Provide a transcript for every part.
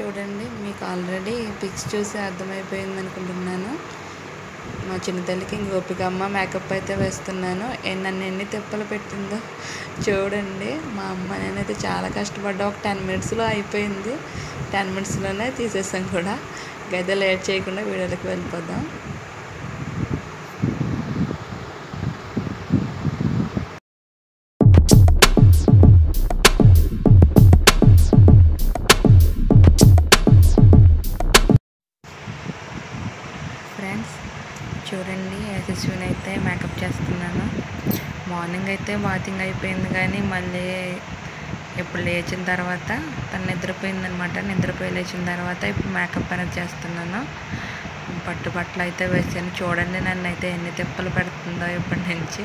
చూడండి మీకు already pics చూసి అర్థమైపోయింది అనుకుంటున్నాను మా చిన్న తల్లికి ఇంక ఓపికమ్మ మేకప్ అయితే వేస్తున్నాను ఏ- నన్ను ఎన్ని తిప్పలు పెట్టిందో చూడండి మా అమ్మ నేనైతే చాలా కష్టపడ్డా ఒక టెన్ మినిట్స్లో అయిపోయింది టెన్ మినిట్స్లోనే తీసేసాం కూడా గదే లేట్ చేయకుండా వీడియోలోకి వెళ్ళిపోదాం ఫ్రెండ్స్ చూడండి యశస్విని అయితే మేకప్ చేస్తున్నాను మార్నింగ్ అయితే బాతింగ్ అయిపోయింది కానీ మళ్ళీ ఇప్పుడు లేచిన తర్వాత తను నిద్రపోయింది అనమాట నిద్రపోయి లేచిన తర్వాత ఇప్పుడు మేకప్ అనేది చేస్తున్నాను పట్టు బట్టలు అయితే వేసాను చూడండి నన్ను అయితే ఎన్ని తిప్పలు పెడుతుందో ఇప్పటి నుంచి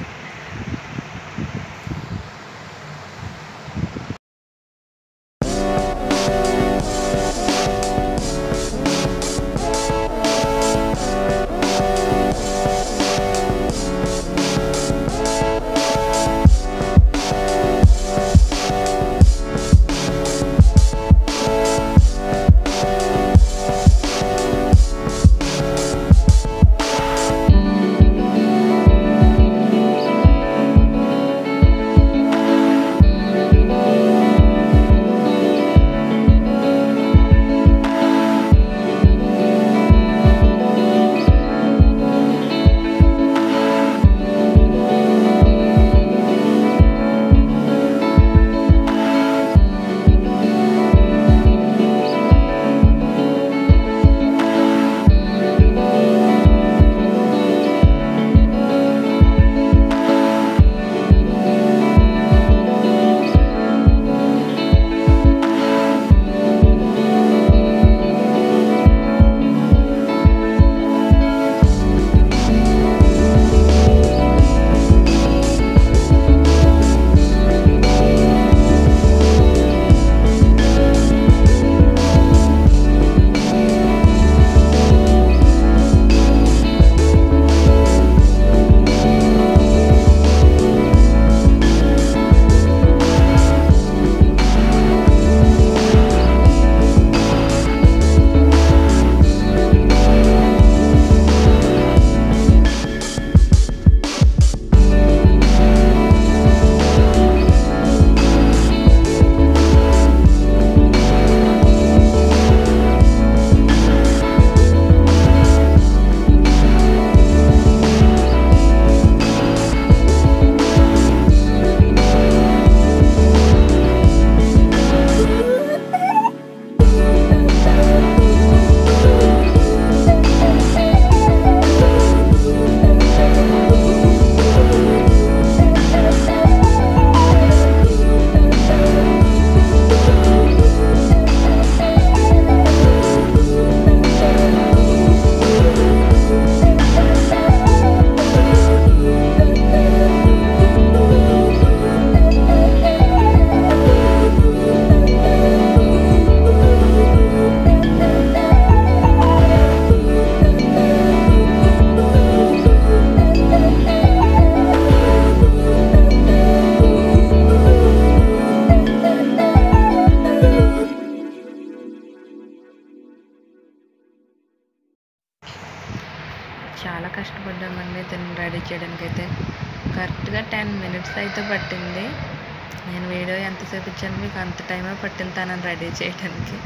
చాలా కష్టపడ్డామండి దీన్ని రెడీ చేయడానికి అయితే కరెక్ట్గా టెన్ మినిట్స్ అయితే పట్టింది నేను వీడియో ఎంతసేపు ఇచ్చాను మీకు అంత టైమే పట్టింది తనని రెడీ చేయడానికి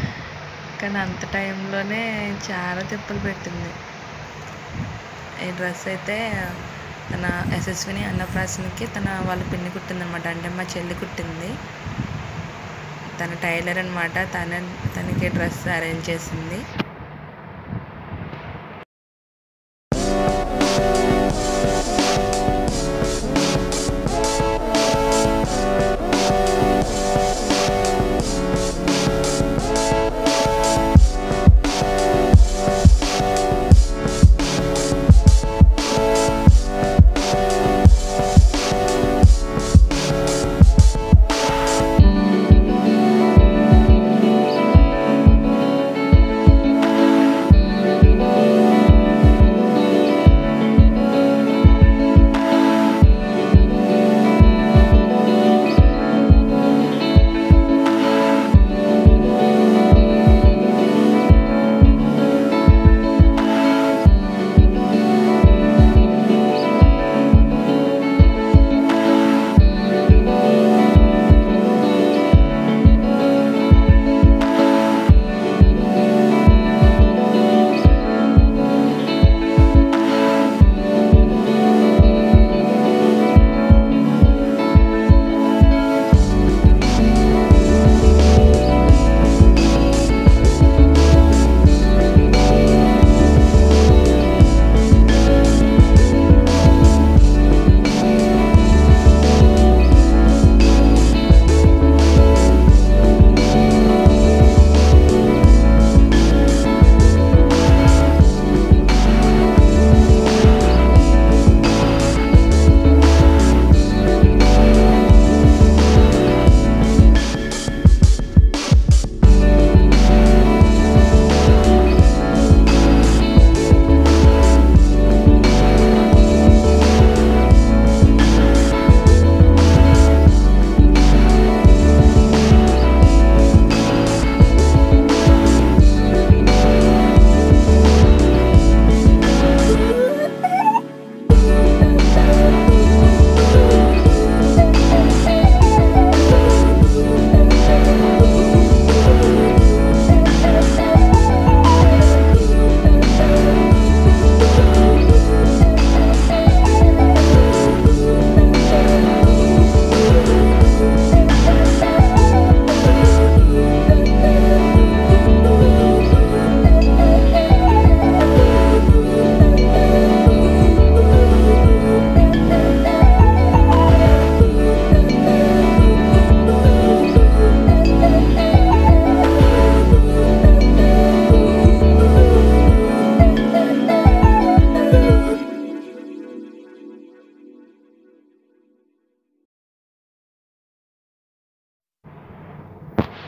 కానీ అంత టైంలోనే చాలా తిప్పలు పెట్టింది ఈ డ్రెస్ అయితే తన యశస్విని అన్నప్రాసనకి తన వాళ్ళ పిన్ని కుట్టిందనమాట అంటే మా చెల్లి కుట్టింది తన టైలర్ అనమాట తన తనకి డ్రెస్ అరేంజ్ చేసింది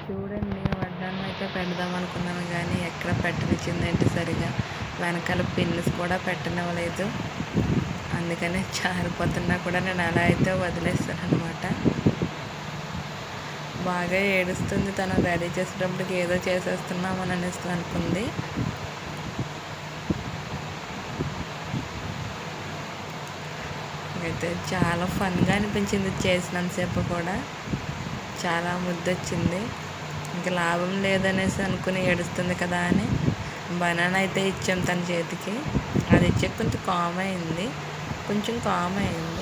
చూడండి వడ్డానం అయితే పెడదాం అనుకున్నాను కానీ ఎక్కడ పెట్టనిచ్చిందేంటి సరిగా వెనకాల పిన్స్ కూడా పెట్టనివ్వలేదు అందుకని జారిపోతున్నా కూడా నేను అలా అయితే వదిలేస్తాను అనమాట బాగా ఏడుస్తుంది తను రెడీ చేసేటప్పటికి ఏదో చేసేస్తున్నామని అనేసి అనుకుంది అయితే చాలా ఫన్గా అనిపించింది చేసినంతసేపు కూడా చాలా ముద్దొచ్చింది ఇంకా లాభం లేదనేసి అనుకుని ఏడుస్తుంది కదా అని బనానా అయితే ఇచ్చాం తన చేతికి అది ఇచ్చే కొంచెం కామ్ అయింది కొంచెం కామ్ అయింది